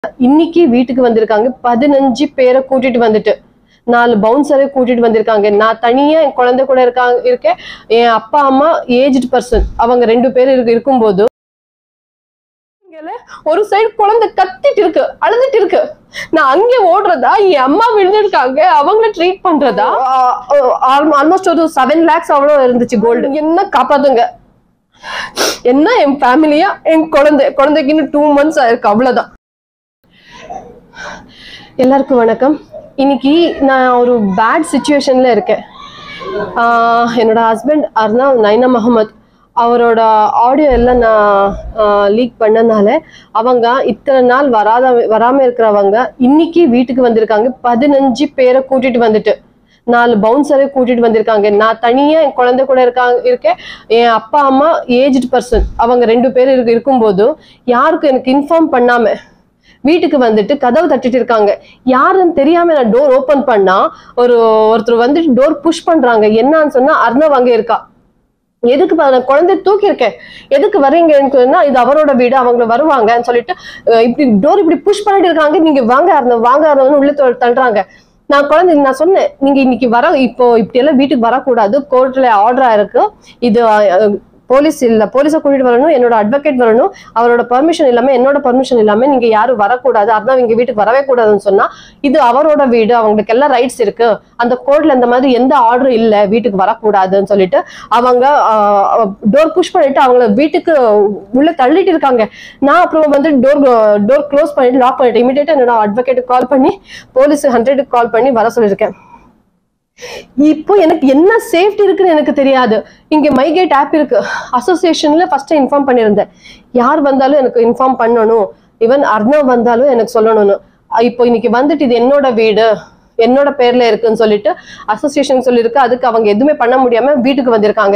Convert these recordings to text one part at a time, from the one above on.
இன்னைக்கு வீட்டுக்கு வந்திருக்காங்க பதினஞ்சு பேரை கூட்டிட்டு வந்துட்டு நாலு பவுன்சரை கூட்டிட்டு வந்திருக்காங்க நான் தனியா என் குழந்தை கூட இருக்காங்க இருக்கேன் என் அப்பா அம்மா ஏஜ்டு பர்சன் அவங்க ரெண்டு பேர் இருக்கு இருக்கும்போது இங்கல ஒரு சைடு குழந்தை கத்திட்டு இருக்கு அழுதுட்டு இருக்கு நான் அங்கே ஓடுறதா என் அம்மா விழுந்திருக்காங்க அவங்கள ட்ரீட் பண்றதா ஆல்மோஸ்ட் ஒரு செவன் லேக்ஸ் அவ்வளோ இருந்துச்சு கோல்டு என்ன காப்பாத்துங்க என்ன என் ஃபேமிலியா என் குழந்தை குழந்தைக்கு இன்னும் டூ மந்த்ஸ் ஆயிருக்கு அவ்வளவுதான் எல்லாருக்கும் வணக்கம் இன்னைக்கு நான் ஒரு பேட் சுச்சுவேஷன்ல இருக்கேன் ஆஹ் என்னோட ஹஸ்பண்ட் அர்னாவ் நைனா முகமது அவரோட ஆடியோ எல்லாம் நான் லீக் பண்ணனால அவங்க இத்தனை நாள் வராத வராம இருக்கிறவங்க இன்னைக்கு வீட்டுக்கு வந்திருக்காங்க பதினஞ்சு பேரை கூட்டிட்டு வந்துட்டு நாலு பவுன்சரை கூட்டிட்டு வந்திருக்காங்க நான் தனியா என் குழந்தை கூட இருக்காங்க இருக்கேன் என் அப்பா அம்மா ஏஜ்டு பர்சன் அவங்க ரெண்டு பேர் இருக்கு இருக்கும்போது யாருக்கும் எனக்கு இன்ஃபார்ம் பண்ணாம வீட்டுக்கு வந்துட்டு கதவு தட்டிட்டு இருக்காங்க யாருன்னு தெரியாம நான் டோர் ஓபன் பண்ணா ஒரு ஒருத்தர் வந்துட்டு டோர் புஷ் பண்றாங்க என்னன்னு சொன்னா அர்ணவ் அங்க இருக்கா எதுக்கு பா- நான் குழந்தை தூக்கி இருக்கேன் எதுக்கு வரீங்கன்னு சொன்னா இது அவரோட வீடு அவங்க வருவாங்கன்னு சொல்லிட்டு அஹ் இப்படி டோர் இப்படி புஷ் பண்ணிட்டு இருக்காங்க நீங்க வாங்க அர்ணவ் வாங்க அர்ணவ்னு உள்ள தொ- தள்ளுறாங்க நான் குழந்தை நான் சொன்னேன் நீங்க இன்னைக்கு வர இப்போ இப்படி எல்லாம் வீட்டுக்கு வரக்கூடாது கோர்ட்ல ஆர்டரா இருக்கு இது அஹ், போலீஸ் இல்ல போலீஸை கூட்டிட்டு வரணும் என்னோட அட்வொகேட் வரணும் அவரோட பெர்மிஷன் இல்லாம என்னோட பெர்மிஷன் இல்லாம நீங்க யாரும் வரக்கூடாது அதான் இங்க வீட்டுக்கு வரவே கூடாதுன்னு சொன்னா இது அவரோட வீடு அவங்களுக்கு எல்லாம் ரைட்ஸ் இருக்கு அந்த கோர்ட்ல இந்த மாதிரி எந்த ஆர்டரும் இல்ல வீட்டுக்கு வரக்கூடாதுன்னு சொல்லிட்டு அவங்க டோர் புஷ் பண்ணிட்டு அவங்கள வீட்டுக்கு உள்ள தள்ளிட்டு இருக்காங்க நான் அப்புறம் வந்து டோர் டோர் க்ளோஸ் பண்ணிட்டு லாக் பண்ணிட்டு இமீடியட்டா என்னோட அட்வொகேட்டுக்கு கால் பண்ணி போலீஸ் ஹண்ட்ரடுக்கு கால் பண்ணி வர சொல்லியிருக்கேன் இப்போ எனக்கு என்ன சேஃப்டி இருக்குன்னு எனக்கு தெரியாது இங்க மைகேட் ஆப் இருக்கு அசோசியேஷன்ல ஃபர்ஸ்ட் இன்ஃபார்ம் பண்ணியிருந்தேன் யார் வந்தாலும் எனக்கு இன்ஃபார்ம் பண்ணணும் ஈவன் அர்ணவ் வந்தாலும் எனக்கு சொல்லணும்னு அஹ் இப்போ இன்னைக்கு வந்துட்டு இது என்னோட வீடு என்னோட பேர்ல இருக்குன்னு சொல்லிட்டு அசோசியேஷன் சொல்லியிருக்கு அதுக்கு அவங்க எதுவுமே பண்ண முடியாம வீட்டுக்கு வந்திருக்காங்க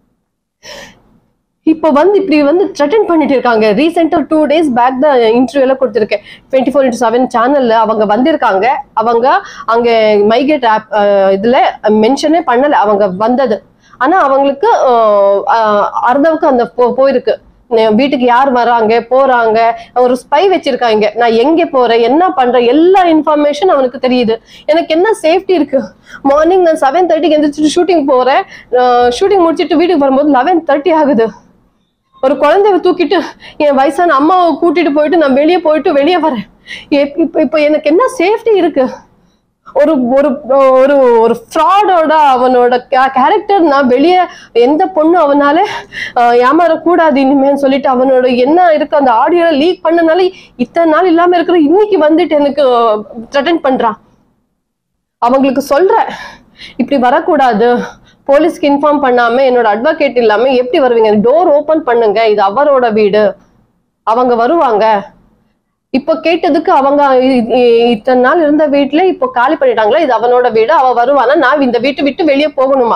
இப்போ வந்து இப்படி வந்து த்ரெட்டன் பண்ணிட்டு இருக்காங்க ரீசெண்டாக டூ டேஸ் பேக் தான் இன்டர்வியூ எல்லாம் கொடுத்துருக்கேன் டுவெண்ட்டி ஃபோர் இன்ட்டு செவன் சேனல்ல அவங்க வந்திருக்காங்க அவங்க அங்க மைகேட் ஆப் இதுல மென்ஷனே பண்ணல அவங்க வந்தது ஆனா அவங்களுக்கு அஹ், அஹ், அர்ணவுக்கு அந்த போ- போயிருக்கு நே- வீட்டுக்கு யார் வராங்க போறாங்க ஒரு ஸ்பை வச்சிருக்காங்க நான் எங்க போறேன் என்ன பண்றேன் எல்லா இன்ஃபர்மேஷன் அவனுக்கு தெரியுது எனக்கு என்ன சேஃப்டி இருக்கு மார்னிங் நான் செவன் தேர்ட்டிக்கு எந்திரிச்சிட்டு ஷூட்டிங் போறேன் ஷூட்டிங் முடிச்சிட்டு வீட்டுக்கு வரும்போது லெவன் தேர்ட்டி ஆகுது ஒரு குழந்தைய தூக்கிட்டு என் வயசான அம்மாவை கூட்டிட்டு போயிட்டு நான் வெளியே போயிட்டு வெளியே வரேன் எப்- இப்போ இப்போ எனக்கு என்ன சேஃப்டி இருக்கு ஒரு ஒரு ஒரு ஒரு ஃப்ராடோட அவனோட கேரக்டர் நான் வெளியே எந்த பொண்ணு அவனால ஆஹ், ஏமாறக்கூடாது இனிமேன்னு சொல்லிட்டு அவனோட என்ன இருக்கு அந்த ஆடியோ லீக் பண்ணனால இத்தனை நாள் இல்லாம இருக்கிற இன்னைக்கு வந்துட்டு எனக்கு த்ரெட்டன் பண்றான் அவங்களுக்கு சொல்றேன் இப்படி வரக்கூடாது போலீஸ்க்கு இன்ஃபார்ம் பண்ணாம என்னோட அட்வொகேட் இல்லாம எப்படி வருவீங்க டோர் ஓபன் பண்ணுங்க இது அவரோட வீடு அவங்க வருவாங்க இப்ப கேட்டதுக்கு அவங்க இ- இ- இத்தனை நாள் இருந்த வீட்டுல இப்போ காலி பண்ணிட்டாங்களா இது அவனோட வீடு அவ வருவானா நான் இந்த வீட்டை விட்டு வெளியே போகணுமா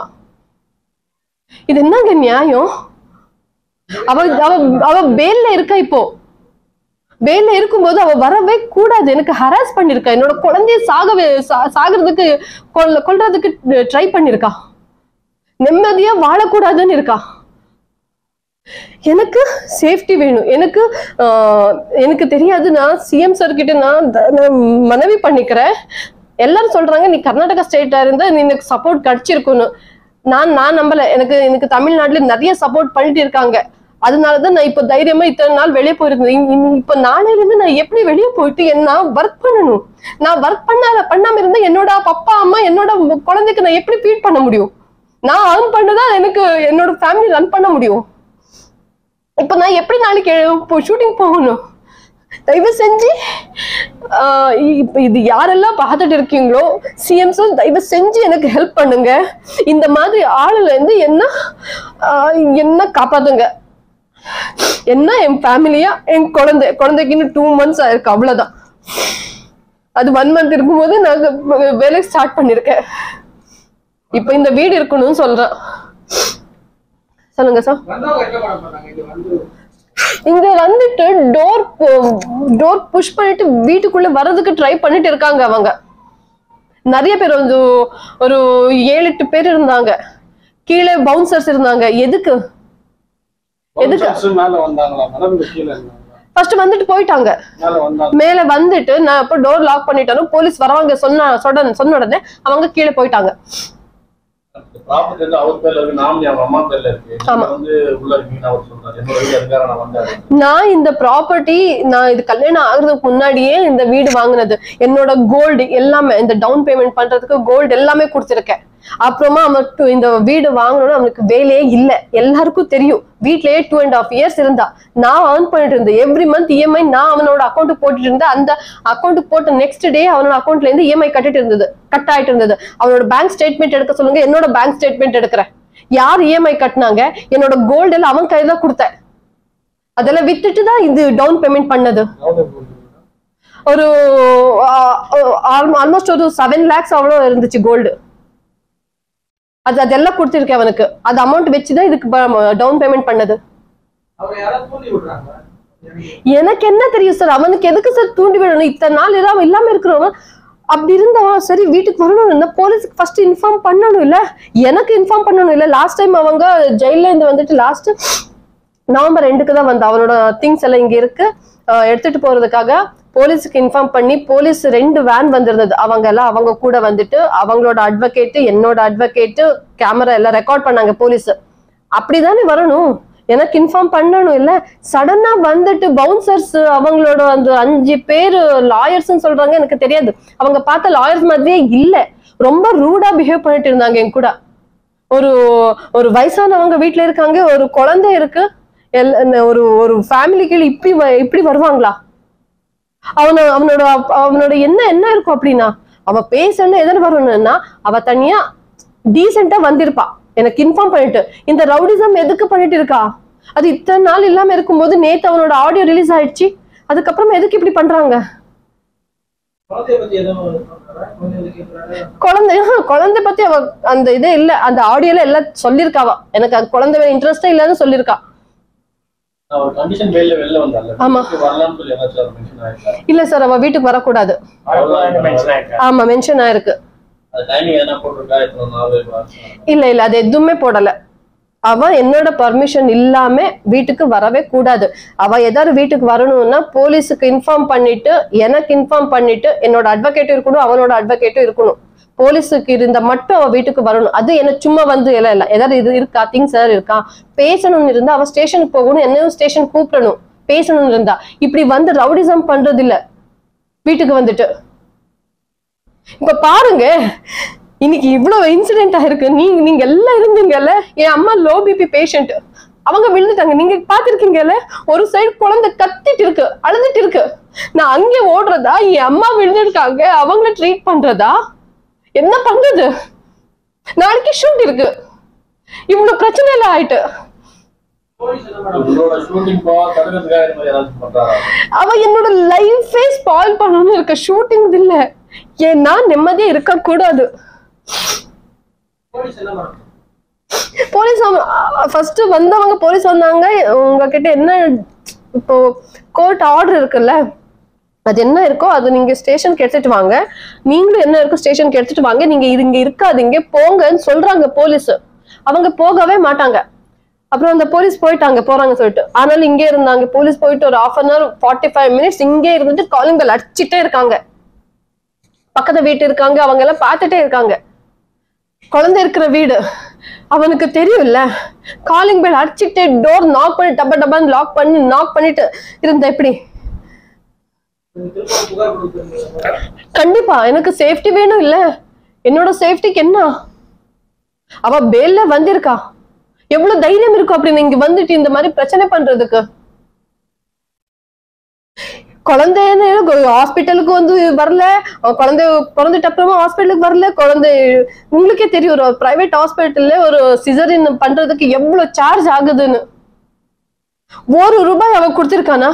இது என்னங்க நியாயம் அவ அவ அவ பேல்ல இருக்கா இப்போ வேலை இருக்கும்போது அவ வரவே கூடாது எனக்கு ஹராஸ் பண்ணிருக்கா என்னோட குழந்தைய சாகவே சா- சாகிறதுக்கு கொல்ல கொல்றதுக்கு ட்ரை பண்ணிருக்கா நிம்மதியா வாழக்கூடாதுன்னு இருக்கா எனக்கு சேஃப்டி வேணும் எனக்கு ஆஹ், எனக்கு தெரியாது நான் சிஎம் சார் கிட்ட நான் த- நான் மனவி பண்ணிக்கிறேன் எல்லாரும் சொல்றாங்க நீ கர்நாடகா ஸ்டேட்டா இருந்தா நீ எனக்கு சப்போர்ட் கிடைச்சிருக்குன்னு நான் நான் நம்பல எனக்கு எனக்கு தமிழ்நாட்டுல நிறைய சப்போர்ட் பண்ணிட்டு இருக்காங்க அதனாலதான் நான் இப்ப தைரியமா இத்தனை நாள் வெளியே போயிருந்தேன் இ- இ- இப்ப நாளையில இருந்து நான் எப்படி வெளியே போயிட்டு என்ன ஒர்க் பண்ணணும் நான் ஒர்க் பண்ணாத பண்ணாம இருந்தா என்னோட அப்பா அம்மா என்னோட குழந்தைக்கு நான் எப்படி ஃபீட் பண்ண முடியும் நான் earn பண்ணதான் எனக்கு என்னோட ஃபேமிலி ரன் பண்ண முடியும் இப்ப நான் எப்படி நாளைக்கு இப்போ ஷூட்டிங் போகணும் தயவு செஞ்சு ஆஹ் இப்ப இது யாரெல்லாம் பார்த்துட்டு இருக்கீங்களோ சிஎம் சார் தயவு செஞ்சு எனக்கு ஹெல்ப் பண்ணுங்க இந்த மாதிரி ஆளுல இருந்து என்ன ஆஹ் என்ன காப்பாத்துங்க என்ன என் ஃபேமிலியா என் குழந்தை குழந்தைக்கு இன்னும் டூ மந்த்ஸ் ஆயிருக்கு அவ்வளவுதான் அது ஒன் மந்த் இருக்கும்போது நாங்க வேலை ஸ்டார்ட் பண்ணிருக்கேன் இப்ப இந்த வீடு இருக்கணும்னு சொல்றேன் சொல்லுங்க சார் வந்தவங்க என்ன பண்ண போறாங்க இங்க வந்து இங்க வந்துட்டு டோர் டோர் புஷ் பண்ணிட்டு வீட்டுக்குள்ள வர்றதுக்கு ட்ரை பண்ணிட்டு இருக்காங்க அவங்க நிறைய பேர் வந்து ஒரு ஏழு எட்டு பேர் இருந்தாங்க கீழே பவுன்சர்ஸ் இருந்தாங்க எதுக்கு எதுக்கு? Bouncers மேல வந்தாங்களா மேடம் கீழே இருந்தாங்களா ஃபர்ஸ்ட் வந்துட்டு போயிட்டாங்க மேல வந்தாங்க மேல வந்துட்டு நான் அப்போ டோர் லாக் பண்ணிட்டாலும் போலீஸ் வரவங்க சொன்ன சொன்ன சொன்ன உடனே அவங்க கீழே போயிட்டாங்க ப்ராப்பர்ட்டி வந்து அவர் பேர்ல இருக்கு நாமினி அவங்க அம்மா பேர்ல இருக்கு ஆமா. நீங்க வந்து உள்ள இருக்கீங்கன்னு அவர் சொல்றாரு என்னோட வீடு அதுக்காக நான் வந்தாரு நான் இந்த ப்ராப்பர்ட்டி நான் இது கல்யாணம் ஆகுறதுக்கு முன்னாடியே இந்த வீடு வாங்குனது என்னோட கோல்டு எல்லாமே இந்த டவுன் பேமெண்ட் பண்றதுக்கு கோல்டு எல்லாமே கொடுத்துருக்கேன் அப்புறமா அவன் two- இந்த வீடு வாங்கணும்னு அவனுக்கு வேலையே இல்ல எல்லாருக்கும் தெரியும் வீட்லயே டூ அண்ட் ஹாஃப் இயர்ஸ் இருந்தா நான் earn பண்ணிட்டு இருந்தேன் எவ்ரி மந்த் இஎம்ஐ நான் அவனோட அக்கௌண்ட் போட்டுட்டு இருந்தேன் அந்த அக்கௌண்ட் போட்ட நெக்ஸ்ட் டே அவனோட அக்கௌண்ட்ல இருந்து இஎம்ஐ கட்டிட்டு இருந்தது கட் ஆயிட்டு இருந்தது அவனோட பேங்க் ஸ்டேட்மெண்ட் எடுக்க சொல்லுங்க என்னோட பேங்க் ஸ்டேட்மெண்ட் எடுக்கிறேன் யார் இஎம்ஐ கட்டினாங்க என்னோட கோல்டு எல்லாம் அவன் கையில தான் கொடுத்தேன் அதெல்லாம் வித்துட்டு தான் இது டவுன் பேமெண்ட் பண்ணது ஒரு ஆல்மோஸ்ட் ஒரு செவன் லேக்ஸ் அவ்வளோ இருந்துச்சு கோல்டு அது அதெல்லாம் கொடுத்துருக்கேன் அவனுக்கு அது அமௌண்ட் வச்சுதான் இதுக்கு டவுன் பேமெண்ட் பண்ணது அவர் யாராவது தூண்டி விடுறாங்க எனக்கு என்ன தெரியும் சார் அவனுக்கு எதுக்கு சார் தூண்டி விடணும் இத்தனை நாள் ஏதாவது அவன் இல்லாம இருக்கிறவன் அப்படி இருந்தவன் சரி வீட்டுக்கு வரணும் இல்ல போலீஸ்க்கு ஃபர்ஸ்ட் இன்ஃபார்ம் பண்ணணும் இல்ல எனக்கு இன்ஃபார்ம் பண்ணணும் இல்ல லாஸ்ட் டைம் அவங்க ஜெயில இருந்து வந்துட்டு லாஸ்ட் நவம்பர் ரெண்டுக்கு தான் வந்தா அவனோட திங்ஸ் எல்லாம் இங்க இருக்கு அஹ் எடுத்துட்டு போறதுக்காக போலீஸுக்கு இன்ஃபார்ம் பண்ணி போலீஸ் ரெண்டு வேன் வந்திருந்தது அவங்க எல்லாம் அவங்க கூட வந்துட்டு அவங்களோட அட்வொகேட் என்னோட அட்வொகேட் கேமரா எல்லாம் ரெக்கார்ட் பண்ணாங்க போலீஸ் அப்படிதானே வரணும் எனக்கு இன்ஃபார்ம் பண்ணணும் இல்ல சடனா வந்துட்டு பவுன்சர்ஸ் அவங்களோட அந்த அஞ்சு பேர் லாயர்ஸ் சொல்றாங்க எனக்கு தெரியாது அவங்க பார்த்த லாயர்ஸ் மாதிரியே இல்ல ரொம்ப ரூடா பிஹேவ் பண்ணிட்டு இருந்தாங்க என் கூட ஒரு ஒரு வயசானவங்க வீட்ல இருக்காங்க ஒரு குழந்தை இருக்கு எல்- ஒரு ஒரு ஃபேமிலிக்கு இப்படி வ- இப்படி வருவாங்களா அவன அவனோட அவனோட என்ன என்ன இருக்கும் அப்படின்னா அவ பேசணும் எதன வரணும்னா அவ தனியா டீசெண்டா வந்திருப்பா எனக்கு இன்ஃபார்ம் பண்ணிட்டு இந்த ரவுடிசம் எதுக்கு பண்ணிட்டு இருக்கா அது இத்தனை நாள் இல்லாம இருக்கும்போது நேத்து அவனோட ஆடியோ ரிலீஸ் ஆயிடுச்சு அதுக்கப்புறம் எதுக்கு இப்படி பண்றாங்க குழந்தைய பத்தி எதுவும் சொல்றாரா? குழந்தைய கேட்கிறாரு குழந்தை குழந்தை பத்தி அவ அந்த இதே இல்ல அந்த ஆடியோல எல்லாம் சொல்லியிருக்காவா எனக்கு அது குழந்தை மேல இன்ட்ரெஸ்டே இல்லைன்னு சொல்லியிருக்கா அவர் கண்டிஷன் வெளில வெளில வந்தார்ல ஆமா. வீட்டுக்கு வரலாம்னு சொல்லி ஏதாச்சும் அவர் மென்ஷன் ஆயிருக்கா இல்ல சார் அவ வீட்டுக்கு வரக்கூடாது ஆமா மென்ஷன் ஆயிருக்கு அது டைமிங் எதனா போட்டிருக்கா இத்தனை நாள் வா- இல்ல இல்ல அது எதுவுமே போடல அவ என்னோட பர்மிஷன் இல்லாம வீட்டுக்கு வரவே கூடாது அவ ஏதாவது வீட்டுக்கு வரணும்னா போலீஸுக்கு இன்ஃபார்ம் பண்ணிட்டு எனக்கு இன்ஃபார்ம் பண்ணிட்டு என்னோட அட்வொகேட்டும் இருக்கணும் அவனோட அட்வொகேட்டும் இருக்கணும் போலீஸுக்கு இருந்த மட்டும் அவ வீட்டுக்கு வரணும் அது என்ன சும்மா வந்து இல்ல இல்ல ஏதாவது இது இருக்கா திங்ஸ் ஏதாவது இருக்கா பேசணும்னு இருந்தா அவ ஸ்டேஷனுக்கு போகணும் என்னையும் ஸ்டேஷன் கூப்பிடணும் பேசணும்னு இருந்தா இப்படி வந்து ரவுடிசம் பண்றது இல்ல வீட்டுக்கு வந்துட்டு இப்ப பாருங்க இன்னைக்கு இவ்வளவு இன்சிடென்ட் ஆயிருக்கு நீங்க நீங்க எல்லாம் இருந்தீங்கல்ல என் அம்மா லோ பிபி பேஷண்ட் அவங்க விழுந்துட்டாங்க நீங்க பாத்திருக்கீங்கல்ல ஒரு சைடு குழந்தை கத்திட்டு இருக்கு அழுதுட்டு இருக்கு நான் அங்கே ஓடுறதா என் அம்மா விழுந்திருக்காங்க அவங்கள ட்ரீட் பண்றதா என்ன பண்றது நாளைக்கு ஷூட் இருக்கு இவ்வளவு பிரச்சனை எல்லாம் ஆயிட்டு உங்களோட ஷூட்டிங் போ தடுக்கிறதுக்காக இந்த மாதிரி ஏதாச்சும் பண்றாரா அவ என்னோட லைஃபே ஸ்பாயில் பண்ணணும்னு இருக்க ஷூட்டிங் இல்ல ஏன்னா நிம்மதியா இருக்க கூடாது போலீஸ் என்ன பண்ணுறது போலீஸ் ஃபர்ஸ்ட் வந்தவங்க போலீஸ் வந்தாங்க உங்ககிட்ட என்ன இப்போ கோர்ட் ஆர்டர் இருக்குல்ல அது என்ன இருக்கோ அது நீங்க ஸ்டேஷனுக்கு எடுத்துட்டு வாங்க நீங்களும் என்ன இருக்கோ ஸ்டேஷனுக்கு எடுத்துட்டு வாங்க நீங்க இது இங்க இருக்காதீங்க போங்கன்னு சொல்றாங்க போலீஸ் அவங்க போகவே மாட்டாங்க அப்புறம் அந்த போலீஸ் போயிட்டாங்க போறாங்க சொல்லிட்டு ஆனாலும் இங்கே இருந்தாங்க போலீஸ் போயிட்டு ஒரு half an hour forty five minutes இங்கே இருந்துட்டு காலிங் பெல் அடிச்சுட்டே இருக்காங்க பக்கத்து வீட்டு இருக்காங்க அவங்க எல்லாம் பார்த்துட்டே இருக்காங்க குழந்தை இருக்கிற வீடு அவனுக்கு தெரியும்ல காலிங் பெல் அடிச்சுட்டு டோர் நாக் பண்ணி டப்பா டப்பான்னு லாக் பண்ணி நாக் பண்ணிட்டு இருந்த எப்படி திரும்ப புகார் கொடுக்குறீங்க கண்டிப்பா எனக்கு சேஃப்டி வேணும் இல்ல என்னோட சேஃப்டிக்கு என்ன அவ பேல்ல வந்திருக்கா எவ்வளவு தைரியம் இருக்கும் அப்படி நீங்க வந்துட்டு இந்த மாதிரி பிரச்சனை பண்றதுக்கு குழந்தைன்னு ஹாஸ்பிட்டலுக்கு வந்து வரல அவ குழந்தை பிறந்துட்டு அப்புறமா ஹாஸ்பிட்டலுக்கு வரல குழந்தை உங்களுக்கே தெரியும் ஒரு பிரைவேட் ஹாஸ்பிட்டல்ல ஒரு சிசரின் பண்றதுக்கு எவ்வளவு சார்ஜ் ஆகுதுன்னு ஒரு ரூபாய் அவ கொடுத்திருக்கானா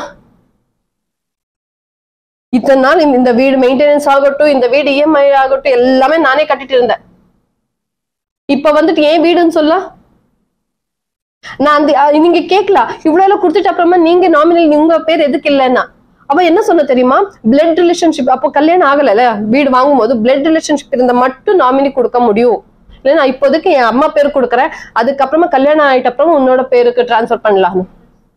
இத்தனை நாள் இந்த- இந்த வீடு மெயின்டெனன்ஸ் ஆகட்டும் இந்த வீடு இஎம்ஐ ஆகட்டும் எல்லாமே நானே கட்டிட்டு இருந்தேன் இப்ப வந்துட்டு ஏன் வீடுன்னு சொல்ல நான் அந்த அஹ் நீங்க கேட்கலாம் இவ்வளவு எல்லாம் கொடுத்துட்டு அப்புறமா நீங்க நாமினல் உங்க பேர் எதுக்கு இல்லைன்னா அவ என்ன சொன்ன தெரியுமா பிளட் ரிலேஷன்ஷிப் அப்போ கல்யாணம் ஆகலைல வீடு வாங்கும்போது பிளட் ரிலேஷன்ஷிப் இருந்தா மட்டும் நாமினி கொடுக்க முடியும் இல்லை நான் இப்போதைக்கு என் அம்மா பேர் கொடுக்குறேன் அதுக்கப்புறமா கல்யாணம் ஆயிட்ட அப்புறம் உன்னோட பேருக்கு டிரான்ஸ்ஃபர் பண்ணலாம்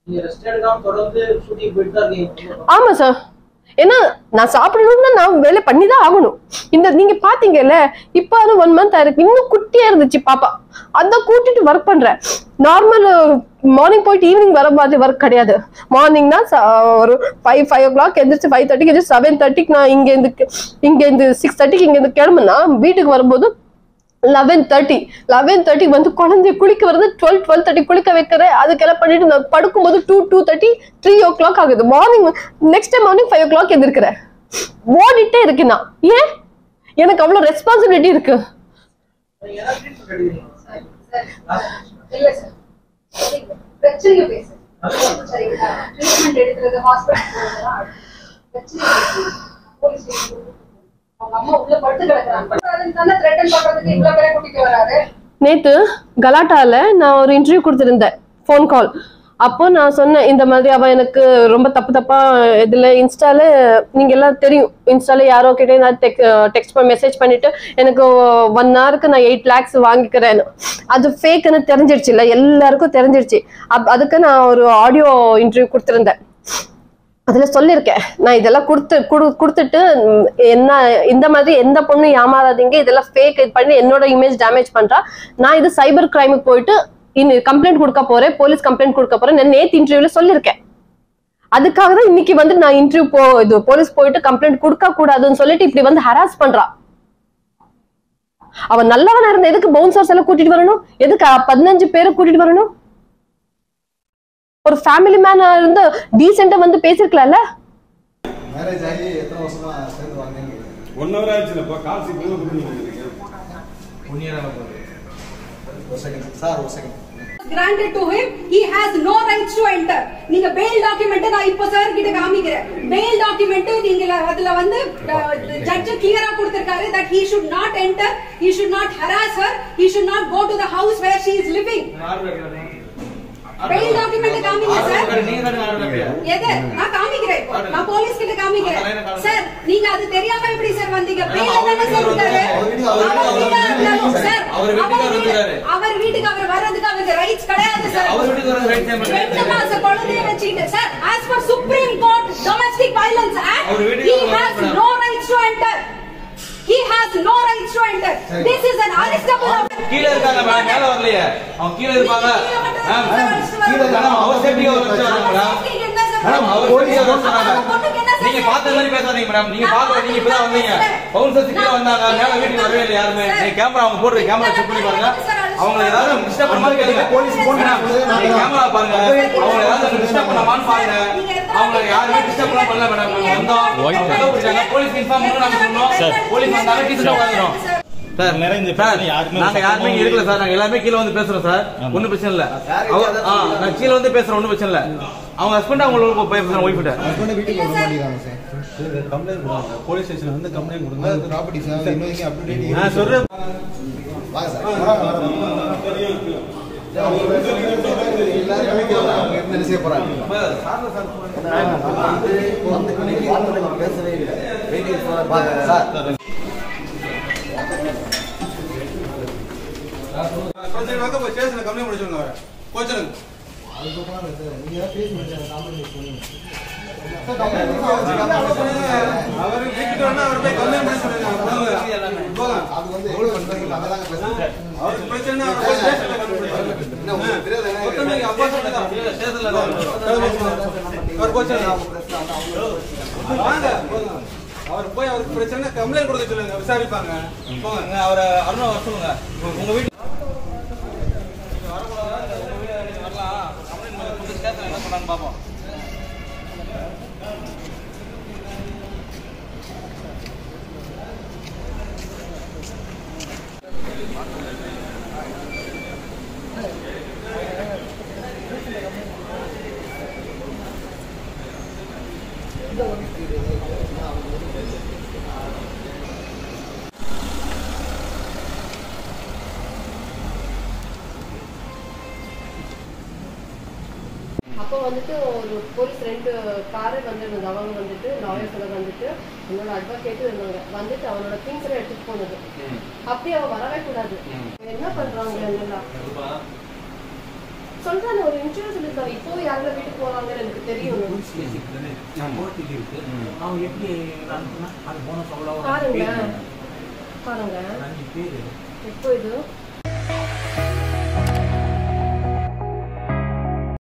நீங்க ரெஸ்ட் எடுக்காம தொடர்ந்து ஷூட்டிங் போயிட்டு தான் இருக்கீங்க ஆமா சார் ஏன்னா நான் சாப்பிடணும்னா நான் வேலை பண்ணி தான் ஆகணும் இந்த நீங்க பாத்தீங்கல்ல இப்ப அது ஒன் மந்த் ஆயிருக்கு இன்னும் குட்டியா இருந்துச்சு பாப்பா அதான் கூட்டிட்டு ஒர்க் பண்றேன் நார்மல் மார்னிங் போயிட்டு ஈவினிங் வர மாதிரி ஒர்க் கிடையாது மார்னிங்னா ஒரு ஃபைவ் ஃபைவ் ஓ கிளாக் எந்திரிச்சு ஃபைவ் தேர்ட்டிக்கு எந்திரிச்சு செவன் தேர்ட்டிக்கு நான் இங்க இருந்து இங்க இருந்து சிக்ஸ் தேர்ட்டிக்கு இங்க இருந்து கிளம்புனா வீட்டுக்கு வரும்போது லெவன் தேர்ட்டி லெவன் தேர்ட்டிக்கு வந்து குழந்தைய குளிக்க வருது டுவெல் டுவெல் தேர்ட்டி குளிக்க வைக்கிறேன் அதுக்கெல்லாம் பண்ணிட்டு நான் படுக்கும்போது two two thirty three o'clock ஆகுது morning next time morning five o'clock எந்திருக்கிறேன் ஓடிட்டே இருக்கேன் நான் ஏன் எனக்கு அவ்வளோ ரெஸ்பான்சிபிலிட்டி இருக்கு நீங்க ஏதாவது ட்ரீட்மெண்ட் எடுக்கிறீங்க இல்ல சார் சரிங்க. பிரச்சனையை பேசு சரிங்களா ட்ரீட்மெண்ட் எடுக்கிறது ஹாஸ்பிட்டல் போறதெல்லாம் பிரச்சனை போலீஸ் ஸ்டேஷன் அவங்க அம்மா உள்ள படுத்து கிடக்குறாங்க தானே த்ரெட்டன் பண்றதுக்கு இவ்வளவு பேரை கூட்டிட்டு வராரு நேத்து கலாட்டால நான் ஒரு இன்டர்வியூ கொடுத்திருந்தேன் ஃபோன் கால் அப்போ நான் சொன்னேன் இந்த மாதிரி அவ எனக்கு ரொம்ப தப்பு தப்பா இதுல இன்ஸ்டால நீங்க எல்லாம் தெரியும் இன்ஸ்டால யாரோ கிட்ட நான் டெக்ஸ்ட் மெசேஜ் பண்ணிட்டு எனக்கு ஒன் ஹவருக்கு நான் எயிட் லேக்ஸ் வாங்கிக்கிறேன் அது ஃபேக்னு தெரிஞ்சிருச்சு இல்ல எல்லாருக்கும் தெரிஞ்சிருச்சு அப் அதுக்கு நான் ஒரு ஆடியோ இன்டர்வியூ கொடுத்திருந்தேன் அதுல சொல்லியிருக்கேன் நான் இதெல்லாம் கொடுத்து குடு- கொடுத்துட்டு ம், என்ன இந்த மாதிரி எந்த பொண்ணும் ஏமாறாதீங்க இதெல்லாம் ஃபேக் இது பண்ணி என்னோட இமேஜ் டேமேஜ் பண்றா நான் இது சைபர் கிரைமுக்கு போயிட்டு இன்னும் கம்ப்ளைண்ட் கொடுக்க போறேன் போலீஸ் கம்ப்ளைண்ட் கொடுக்க போறேன் நான் நேத்து இன்டர்வியூல சொல்லியிருக்கேன் அதுக்காக தான் இன்னைக்கு வந்து நான் இன்டர்வியூ போ இது போலீஸ் போயிட்டு கம்ப்ளைண்ட் கொடுக்க கூடாதுன்னு சொல்லிட்டு இப்படி வந்து ஹராஸ் பண்றா அவன் நல்லவனா இருந்த எதுக்கு பவுன்சர்ஸ் எல்லாம் கூட்டிட்டு வரணும் எதுக்கு அ, பதினஞ்சு பேரை கூட்டிட்டு வரணும் ஒரு ஃபேமிலி மேனா இருந்து டீசெண்டா வந்து பேசிருக்கலாம்ல மேரேஜ் ஆகி எத்தனை வருஷமா சேர்ந்து வாங்கன்னு ஒன் ஹவர் ஆச்சுலப்பா காசு இப்போ கொடுத்துருக்கீங்க ஒன் இயர் ஆக போகுது ஒரு செகண்ட் சார் ஒரு second granted to him he has no rights to enter நீங்க bail document நான் இப்போ சார் கிட்ட காமிக்கிறேன் bail document நீங்க அதுல வந்து ஜட்ஜ் கிளியரா கொடுத்திருக்காரு that he should not enter he should not harass her he should not go to the house where she is living bail document காமிங்க சார் எது நான் காமிக்கிறேன் இப்போ நான் போலீஸ் கிட்ட காமிக்கிறேன் சார் நீங்க அது தெரியாம எப்படி சார் வந்தீங்க பேர் தானே சார் இருக்காரு அவர் வீடா இருந்தாலும் சார் அவர் வீடு- அவர் வீட்டுக்கு அவர் வர்றதுக்கு அவருக்கு ரைட்ஸ் கிடையாது சார் அவர் வீட்டுக்கு வர்றது rights ஏன் பண்ணல? ரெண்டு மாச குழந்தைய வச்சுக்கிட்டு sir as per supreme court domestic violence act அவர் வீட்டுக்கு he அவர் has வரக்கூடாது. no rights to enter he has no rights to enter this is an arrestable offense கீழ இருக்காங்க மேடம் மேல வரலையே அவங்க கீழ இருப்பாங்க கீழ மட்டும் மேம், தான் அடிச்சுட்டு வராங்க. மேடம், அவர் சேஃப்டிக்கு அவர் வச்சு வராங்க மேடம் safety என்ன சார் மேடம் அவர் சேஃப்டிக்கு அவர் வச்சு வராங்க அவங்க பொண்ணுக்கு என்ன சார் நீங்க பார்த்த மாதிரி பேசாதீங்க மேடம் நீங்க பார்க்க நீங்க இப்பதான் வந்தீங்க பவுன்சர்ஸ் கீழ வந்தாங்க மேல வீட்டுக்கு வரவே இல்லை யாருமே நீங்க கேமரா அவங்க போடுற கேமரா செக் பண்ணி பாருங்க அவங்க ஏதாவது டிஸ்டர்ப் பண்ண மாதிரி கேளுங்க போலீஸ் போன் மேடம், நீங்க கேமரா பாருங்க அவங்க ஏதாவது டிஸ்டர்ப் பண்ணாமான்னு பாருங்க அவங்க யாருமே டிஸ்டர்ப் பண்ண பண்ணல மேடம் நாங்க வந்தோம் அவங்க கண்டுபிடிச்சாங்க போலீஸ் இன்ஃபார்ம் பண்ணி நாங்க சொன்னோம் போலீஸ் வந்தாங்க டீச்சர் உட்காந்துரும் சார் நிறைய இந்த சார் பிரச்சனை யாருமே நாங்க யாருமே இங்க இருக்கல சார் நாங்க எல்லாமே கீழ வந்து பேசுறோம் சார் ஒண்ணும் பிரச்சனை இல்ல அவ- ஆ, நான் கீழ வந்து பேசுறேன் ஒண்ணும் பிரச்சனை இல்ல அவங்க ஹஸ்பண்ட் அவங்களுக்கு பேசுறேன் ஒய்ஃப் கிட்ட ஹஸ்பண்ட் வீட்டுக்கு வர மாட்டேங்கிறாங்க சார் கம்ப்ளைண்ட் கொடுங்க போலீஸ் ஸ்டேஷன் வந்து கம்ப்ளைண்ட் கொடுங்க அது ப்ராப்பர்ட்டி சார் இன்னும் அப்டேட் நான் சொல்றேன் வாங்க சார் வராங்க, வராங்க. எல்லாரும் வீட்டுக்கு வராங்க. அவங்க என்ன செய்ய போறாங்க பேசவே இல்லை சார் கொஞ்சம் வாங்க போய் ஸ்டேஷன்ல கம்ப்ளைண்ட் பண்ணி சொல்லுங்க அவரை கோச்சருங்க அவர் வீட்டுக்கு வேணா அவர் போய் கம்ப்ளைண்ட் பண்ணி சொல்லுங்க போங்க. போங்க. அது வந்து எவ்வளவு பண்றீங்க அங்கதாங்க பேசுறேன் அவருக்கு பிரச்சனை அவர் போய் ஸ்டேஷன்ல கம்ப்ளைண்ட் பண்ணுங்க என்ன உங்களுக்கு தெரியாது என்ன? மொத்தம் நீங்க அப்பா சொன்னதா ஸ்டேஷன்ல தான் அவர் கோச்சருங்க வாங்க போங்க அவர் போய் அவருக்கு பிரச்சனை கம்ப்ளைண்ட் கொடுக்க சொல்லுங்க விசாரிப்பாங்க போங்க அவரை அருணா வர சொல்லுங்க உங்க வீட்டு என்ன சொன்னாங்க பாப்போம் அப்போ வந்துட்டு ஒரு போலீஸ் ரெண்டு காரை வந்துருந்தது அவங்க வந்துட்டு லாயர்ஸ் எல்லாம் வந்துட்டு என்னோட அட்வொகேட்டும் இருந்தாங்க வந்துட்டு அவனோட திங்ஸ் எல்லாம் எடுத்துட்டு போனது அப்படி அவ வரவே கூடாது என்ன பண்றாங்க எல்லாம் சொல்றாங்க ஒரு இன்சூரன்ஸ் சொல்லிருக்காரு இப்போ யாரோட வீட்டுக்கு போறாங்கன்னு எனக்கு தெரியும் கோர்ட்டுக்கு இருக்கு அவங்க எப்படி அனுப்புனா அது போனஸ் அவ்வளோ பாருங்களேன் பாருங்க அஞ்சு பேர் எப்போ இது